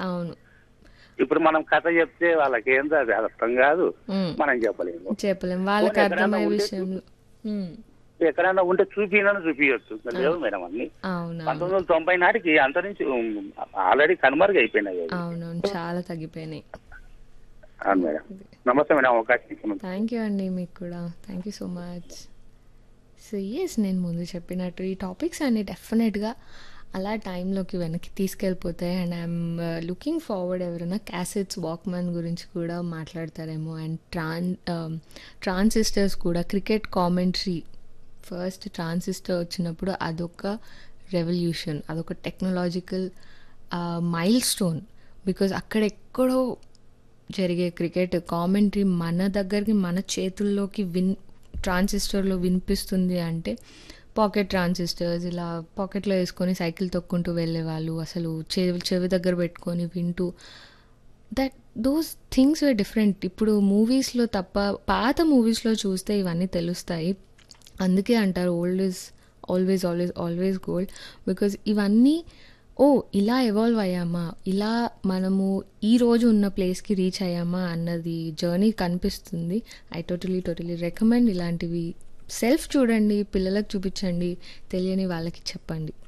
అవును ఇప్పుడు మనం కథ చెప్తే వాళ్ళకి ఏందో అది అర్థం కాదు ఉమ్. మనం చెప్పలేము చెప్పలేం వాళ్ళకి పోనీ ఎక్కడైనా అర్థమయ్యే ఉంటే విషయంలో ఉమ్. ఎక్కడైనా ఉంటే చూపినని చూపించచ్చు లేవు మేడం అన్ని అవును పంతొమ్మిది వందల తొంభై నాటికి అంతరించి ఆల్రెడీ కనుమరుగు అయిపోయినాయి అవి. అవునవును చాలా తగ్గిపోయినాయి అవును మేడం నమస్తే మేడం అవకాశం ఇచ్చినందుకు. థ్యాంక్ యూ అండి మీకు కూడా thank you so much so as నేను ముందు చెప్పినట్టు ఈ టాపిక్స్ అన్ని డెఫినెట్గా అలా టైంలోకి వెనక్కి తీసుకెళ్ళిపోతాయి అండ్ ఐఎమ్ లుకింగ్ ఫార్వర్డ్ ఎవరైనా క్యాసెట్స్ వాక్మెన్ గురించి కూడా మాట్లాడతారేమో అండ్ ట్రాన్ ట్రాన్సిస్టర్స్ కూడా క్రికెట్ కామెంట్రీ ఫస్ట్ ట్రాన్సిస్టర్ వచ్చినప్పుడు అదొక రెవల్యూషన్ అదొక టెక్నాలజికల్ మైల్ స్టోన్ బికాజ్ అక్కడెక్కడో జరిగే క్రికెట్ కామెంటరీ మన దగ్గరికి మన చేతుల్లోకి విన్ ట్రాన్సిస్టర్లో వినిపిస్తుంది అంటే పాకెట్ ట్రాన్సిస్టర్స్ ఇలా పాకెట్లో వేసుకొని సైకిల్ తొక్కుంటూ వెళ్ళేవాళ్ళు అసలు చెవి చెవి దగ్గర పెట్టుకొని వింటూ that those things way different ఇప్పుడు మూవీస్లో తప్ప పాత మూవీస్లో చూస్తే ఇవన్నీ తెలుస్తాయి అందుకే అంటారు old is always always always gold because ఇవన్నీ ఓ ఇలా ఎవాల్వ్ అయ్యామా ఇలా మనము ఈ రోజు ఉన్న ప్లేస్కి రీచ్ అయ్యామా అన్నది జర్నీ కనిపిస్తుంది ఐ టోటలీ టోటలీ రికమెండ్ ఇలాంటివి సెల్ఫ్ చూడండి పిల్లలకు చూపించండి తెలియని వాళ్ళకి చెప్పండి